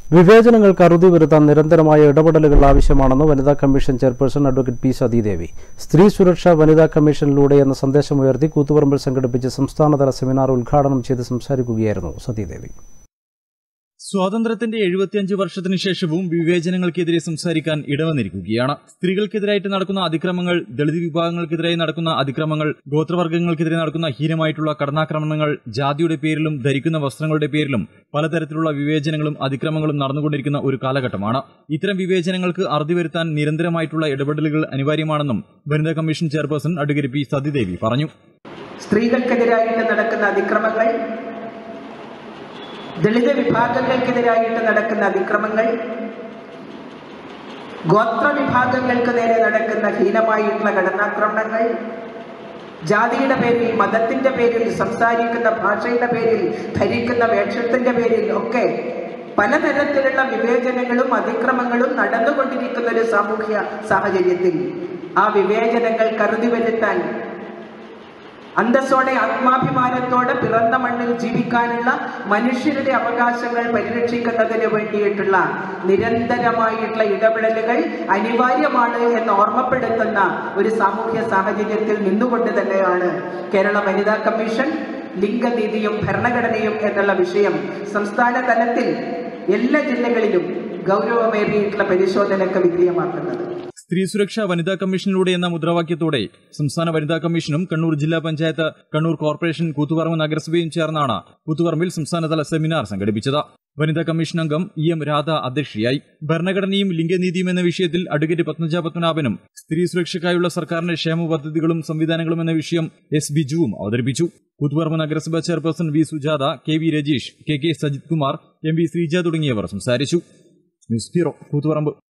വിവേചനങ്ങൾക്ക് അറുതി വരുത്താൻ നിരന്തരമായ ഇടപെടലുകൾ ആവശ്യമാണെന്ന് വനിതാ commission chairperson advocate P Sathidevi സ്ത്രീ സുരക്ഷ വനിതാ കമ്മീഷനിലൂടെ എന്ന സന്ദേശമുയർത്തി കൂത്തുപറമ്പിൽ സംഘടിപ്പിച്ച സംസ്ഥാനതല സെമിനാർ ഉദ്ഘാടനം ചെയ്ത് സംസാരിക്കുകയായിരുന്നു സതീദേവി സ്വാതന്ത്ര്യത്തിന്റെ എഴുപത്തിയഞ്ച് വർഷത്തിന് ശേഷവും വിവേചനങ്ങൾക്കെതിരെ സംസാരിക്കാൻ ഇടവന്നിരിക്കുകയാണ് സ്ത്രീകൾക്കെതിരായിട്ട് നടക്കുന്ന അതിക്രമങ്ങൾ ദളിത് വിഭാഗങ്ങൾക്കെതിരായി നടക്കുന്ന അതിക്രമങ്ങൾ ഗോത്രവർഗ്ഗങ്ങൾക്കെതിരെ നടക്കുന്ന ഹീനമായിട്ടുള്ള കടന്നാക്രമണങ്ങൾ ജാതിയുടെ പേരിലും ധരിക്കുന്ന വസ്ത്രങ്ങളുടെ പേരിലും പലതരത്തിലുള്ള വിവേചനങ്ങളും അതിക്രമങ്ങളും നടന്നുകൊണ്ടിരിക്കുന്ന ഒരു കാലഘട്ടമാണ് ഇത്തരം വിവേചനങ്ങൾക്ക് അറുതി വരുത്താൻ നിരന്തരമായിട്ടുള്ള ഇടപെടലുകൾ അനിവാര്യമാണെന്നും വനിതാ commission chairperson advocate P Sathidevi പറഞ്ഞു സ്ത്രീകൾക്കെതിരായിട്ട് നടക്കുന്ന അതിക്രമങ്ങൾ ദളിത് വിഭാഗങ്ങൾക്കെതിരായിട്ട് നടക്കുന്ന അതിക്രമങ്ങൾ ഗോത്ര വിഭാഗങ്ങൾക്ക് നേരെ നടക്കുന്ന ഹീനമായിട്ടുള്ള ഘടനാക്രമണങ്ങൾ ജാതിയുടെ പേരിൽ മതത്തിന്റെ പേരിൽ സംസാരിക്കുന്ന ഭാഷയുടെ പേരിൽ ധരിക്കുന്ന വേഷത്തിന്റെ പേരിൽ ഒക്കെ പലതരത്തിലുള്ള വിവേചനങ്ങളും അതിക്രമങ്ങളും നടന്നുകൊണ്ടിരിക്കുന്ന ഒരു സാമൂഹ്യ സാഹചര്യത്തിൽ ആ വിവേചനങ്ങൾ കരുതി വരുത്താൻ അന്തസ്സോടെ ആത്മാഭിമാനത്തോടെ പിറന്ന മണ്ണിൽ ജീവിക്കാനുള്ള മനുഷ്യരുടെ അവകാശങ്ങൾ പരിരക്ഷിക്കുന്നതിന് വേണ്ടിയിട്ടുള്ള നിരന്തരമായിട്ടുള്ള ഇടപെടലുകൾ അനിവാര്യമാണ് എന്ന് ഓർമ്മപ്പെടുത്തുന്ന ഒരു സാമൂഹ്യ സാഹചര്യത്തിൽ നിന്നുകൊണ്ട് തന്നെയാണ് കേരള വനിതാ കമ്മീഷൻ ലിംഗനീതിയും ഭരണഘടനയും എന്നുള്ള വിഷയം സംസ്ഥാന തലത്തിൽ എല്ലാ ജില്ലകളിലും ഗൗരവമേറിയിട്ടുള്ള പരിശോധനയ്ക്ക് വിധേയമാക്കുന്നത് സ്ത്രീ സുരക്ഷ വനിതാ കമ്മീഷനിലൂടെ എന്ന മുദ്രാവാക്യത്തോടെ സംസ്ഥാന വനിതാ കമ്മീഷനും കണ്ണൂർ ജില്ലാ പഞ്ചായത്ത് കണ്ണൂർ കോർപ്പറേഷൻ കൂത്തുപറമ്പ് നഗരസഭയും ചേർന്നാണ് കൂത്തുപറമ്പിൽ സംസ്ഥാനതല സെമിനാർ സംഘടിപ്പിച്ചത് വനിതാ കമ്മീഷൻ അംഗം ഇ എം രാധ അധ്യക്ഷയായി ഭരണഘടനയും ലിംഗനീതിയും എന്ന വിഷയത്തിൽ അഡ്വക്കേറ്റ് പത്മജ പത്മനാഭനും സ്ത്രീ സുരക്ഷയ്ക്കായുള്ള സർക്കാരിന്റെ ക്ഷേമ പദ്ധതികളും സംവിധാനങ്ങളും എന്ന വിഷയം എസ് ബിജുവും അവതരിപ്പിച്ചു കൂത്തുപറമ്പ് നഗരസഭാ chairperson V Sujatha K V Rajeesh K K Sajith Kumar M V Sreeja തുടങ്ങിയവർ സംസാരിച്ചു ന്യൂസ് ബ്യൂറോ കൂത്തുപറമ്പ്